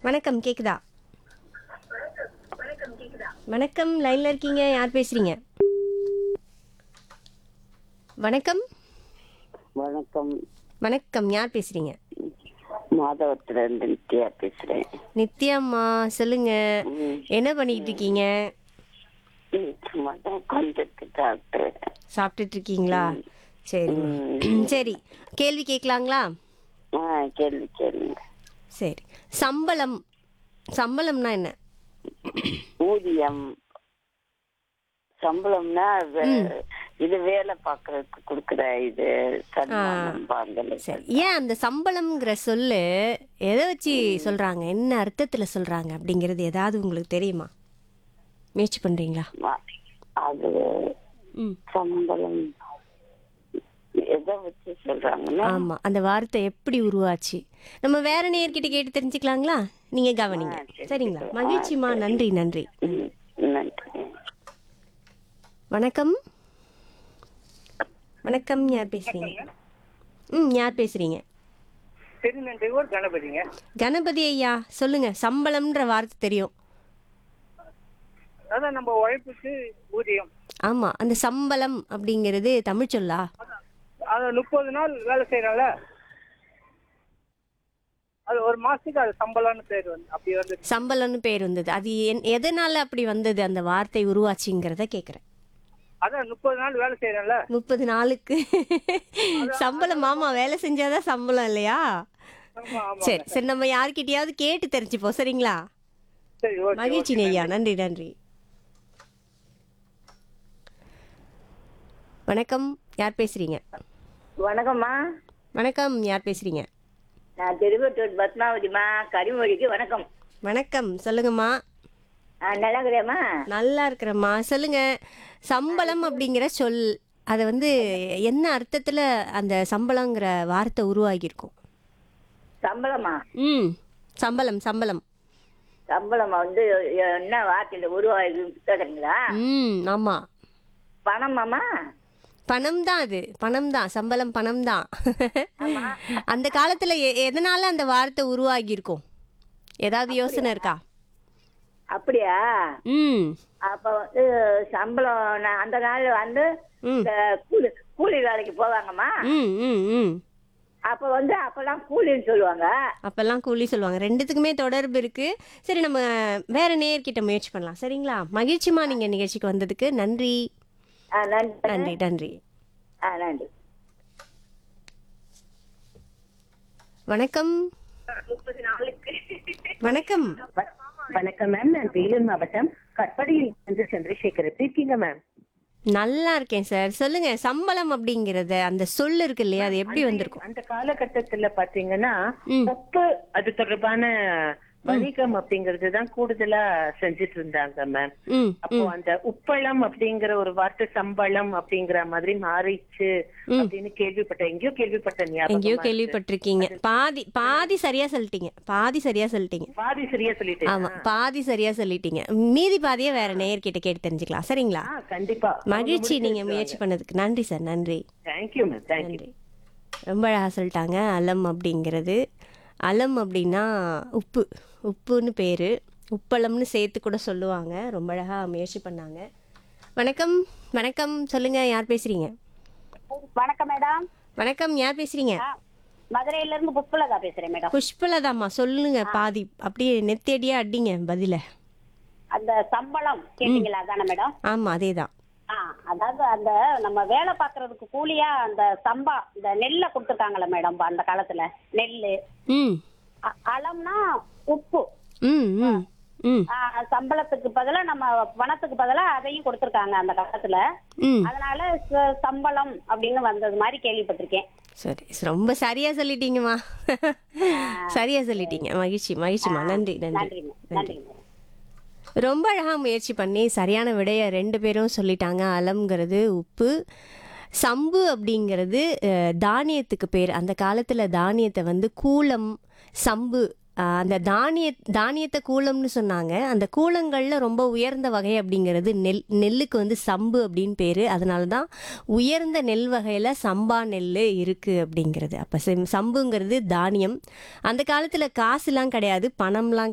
வணக்கம் கேக்குதா வணக்கம் லைன்ல இருக்கீங்க யார் பேசுறீங்க வணக்கம் வணக்கம் வணக்கம் யார் பேசுறீங்க மாதவத்துல இருந்து நித்யா பேசுறேன் நித்யாம்மா சொல்லுங்க ம். என்ன பண்ணிட்டு இருக்கீங்க ம், சும்மா தான் உட்காந்துருக்கு டாக்டர் சாப்பிட்டுட்டு இருக்கீங்களா சரி சரி கேள்வி கேட்கலாங்களா ஆ கேள்வி கேளுங்க சரி சம்பளம் சம்பளம்னா என்ன ஊதியம் சம்பளம்னா வே- இது வேலை பாக்குறதுக்கு கொடுக்குற இது சன்மானம் பாங்கல சரி ஏன் அந்த சம்பளம்ங்கிற சொல்லு எதை வச்சு சொல்றாங்க என்ன அர்த்தத்துல சொல்றாங்க அப்படிங்கிறது ஏதாவது உங்களுக்கு தெரியுமா முயற்சி பண்றீங்களா அது ம் சம்பளம் எதை வச்சு சொல்றாங்கன்னா ஆமா அந்த வார்த்தை எப்படி உருவாச்சு நம்ம வேற நேர்கிட்ட கேட்டு தெரிஞ்சுக்கலாங்களா நீங்க கவனிங்க சரிங்களா மகிழ்ச்சிமா நன்றி நன்றி ம், நன்றி வணக்கம் வணக்கம் யார் பேசுறீங்க ம் யார் பேசுறீங்க திருநெல்வேலூர் கணபதிங்க கணபதி ஐயா சொல்லுங்க சம்பளம்ன்ற வார்த்தை தெரியும் அதான் நம்ம உழைப்புக்கு ஊதியம் ஆமா அந்த சம்பளம் அப்படிங்கிறது தமிழ் சொல்லா அது முப்பது நாள் வேலை செய்யறோம்ல அது ஒரு மாசத்துக்கு அது சம்பளம்னு பேர் வந்து அப்படி வந்து சம்பளம்னு பேர் வந்தது அது என்- எதனால அப்படி வந்தது அந்த வார்த்தை உருவாச்சுங்கிறத கேக்குறேன் அதான் முப்பது நாள் வேலை செய்யறோம்ல முப்பது நாளுக்கு சம்பளம் ஆமா வேலை செஞ்சாதான் சம்பளம் இல்லையா ஆமா ஆமா சரி சரி நம்ம யார்கிட்டயாவது கேட்டு தெரிஞ்சுப்போம் சரிங்களா சரி ஓகே மகிழ்ச்சி ஐயா நன்றி நன்றி வணக்கம் யார் பேசுறீங்க வணக்கம்மா வணக்கம் யார் பேசுறீங்க நான் திருவட்டூர் பத்மாவதிமா கரிமொழிக்கு வணக்கம் வணக்கம் சொல்லுங்கம்மா நல்லா இருக்கிறேம்மா நல்லா இருக்கிறம்மா சொல்லுங்க சம்பளம் அப்படிங்கிற சொல் அதை வந்து என்ன அர்த்தத்துல அந்த சம்பளங்கிற வார்த்தை உருவாகியிருக்கும் சம்பளமா ம் சம்பளம் சம்பளம் சம்பளமா வந்து என்ன வார்த்தையில உருவாகி கேக்குறீங்களா ம் ஆமா பணமாமா பணம் தான் அது பணம் தான் சம்பளம் பணம் தான் அந்த காலத்துல எ- எதனால அந்த வார்த்தை உருவாகி இருக்கும் ஏதாவது யோசனை இருக்கா அப்படியா ம் அப்ப வந்து சம்பளம் நான் அந்த நாள்ல வந்து ம் இந்த கூலி கூலி வேலைக்கு போவாங்கம்மா ம் ம் ம் அப்ப வந்து அப்பெல்லாம் கூலின்னு சொல்லுவாங்க அப்பெல்லாம் கூலி சொல்லுவாங்க ரெண்டுத்துக்குமே தொடர்பு இருக்கு சரி நம்ம வேற நேர்கிட்ட முயற்சி பண்ணலாம் சரிங்களா மகிழ்ச்சிமா நீங்க நிகழ்ச்சிக்கு வந்ததுக்கு நன்றி ஆ, நன்றி நன்றி நன்றி ஆ நன்றி வணக்கம் வணக்கம் வ- வணக்கம் மேம் நான் வேலூர் மாவட்டம் கட்படியில் இருந்து சந்திரசேகர் எப்படி இருக்கீங்க மேம் நல்லா இருக்கேன் சார் சொல்லுங்க சம்பளம் அப்படிங்கறத அந்த சொல் இருக்கு இல்லையா அது எப்படி வந்திருக்கும் அந்த காலகட்டத்துல பாத்தீங்கன்னா ம். உப்பு அது தொடர்பான வணிகம் அப்படிங்கறது தான் கூடுதலா செஞ்சுட்டு இருந்தாங்க மேம் ம் அப்போ அந்த உப்பளம் அப்படிங்கிற ஒரு வார்த்தை சம்பளம் அப்படிங்கிற மாதிரி மாறிச்சு அப்படின்னு கேள்விப்பட்டேன் எங்கேயோ கேள்விப்பட்ட எங்கேயோ ஞாபகம் கேள்விப்பட்டிருக்கீங்க பாதி பாதி சரியா சொல்லிட்டீங்க பாதி சரியா சொல்லிட்டீங்க பாதி சரியா சொல்லிட்டேன் ஆமா பாதி சரியா சொல்லிட்டீங்க மீதி பாதியை வேற நேயர்கிட்ட கேட்டு தெரிஞ்சுக்கலாம் சரிங்களா ஆ, கண்டிப்பா மகிழ்ச்சி நீங்க முயற்சி பண்ணதுக்கு நன்றி சார் நன்றி தேங்க்யூ மேம் தேங்க்யூ நன்றி ரொம்ப அழகா சொல்லிட்டாங்க அலம் அப்படிங்கிறது அலம் அப்படின்னா உப்பு உப்புன்னு பேரு உப்பளம்னு சேர்த்து கூட சொல்லுவாங்க ரொம்ப அழகா முயற்சி பண்ணாங்க வணக்கம் வணக்கம் சொல்லுங்க யார் பேசுறீங்க வணக்கம் மேடம் வணக்கம் யார் பேசுறீங்க மதுரையில இருந்து புஷ்பலதா பேசுறேன் மேடம் புஷ்பலதாம்மா சொல்லுங்க பாதி அப்படியே நெத்தடியா அடிங்க பதில அந்த சம்பளம் கேட்டீங்களா அதானே மேடம் ஆமா அதேதான் ஆ அதாவது அந்த நம்ம வேலை பார்க்கறதுக்கு கூலியா அந்த சம்பா இந்த நெல்லை கொடுத்துருக்காங்களே மேடம் அந்த காலத்துல நெல்லு ம் அ- அளம்னா உப்பு ம் ம் ம் ஆ, சம்பளத்துக்கு பதிலா நம்ம பணத்துக்கு பதிலா அதையும் கொடுத்துருக்காங்க அந்த காலத்துல ம் அதனால ச- சம்பளம் அப்படின்னு வந்தது மாதிரி கேள்விப்பட்டிருக்கேன் சரி ரொம்ப சரியா சொல்லிட்டீங்கம்மா சரியா சொல்லிட்டீங்க மகிழ்ச்சி மகிழ்ச்சிம்மா நன்றி நன்றி நன்றிங்க நன்றிங்க ரொம்ப அழகா முயற்சி பண்ணி சரியான விடைய ரெண்டு பேரும் சொல்லிட்டாங்க அலம்ங்கிறது உப்பு சம்பு அப்படிங்கிறது அஹ், தானியத்துக்கு பேர் அந்த காலத்துல தானியத்தை வந்து கூலம் சம்பு அஹ், அந்த தானிய தானியத்தை கூலம்னு சொன்னாங்க அந்த கூலங்கள்ல ரொம்ப உயர்ந்த வகை அப்படிங்கிறது நெல் நெல்லுக்கு வந்து சம்பு அப்படின்னு பேரு அதனால தான் உயர்ந்த நெல் வகையில சம்பா நெல் இருக்கு அப்படிங்கிறது அப்ப செம்- சம்புங்கிறது தானியம் அந்த காலத்துல காசுலாம் கிடையாது பணம்லாம்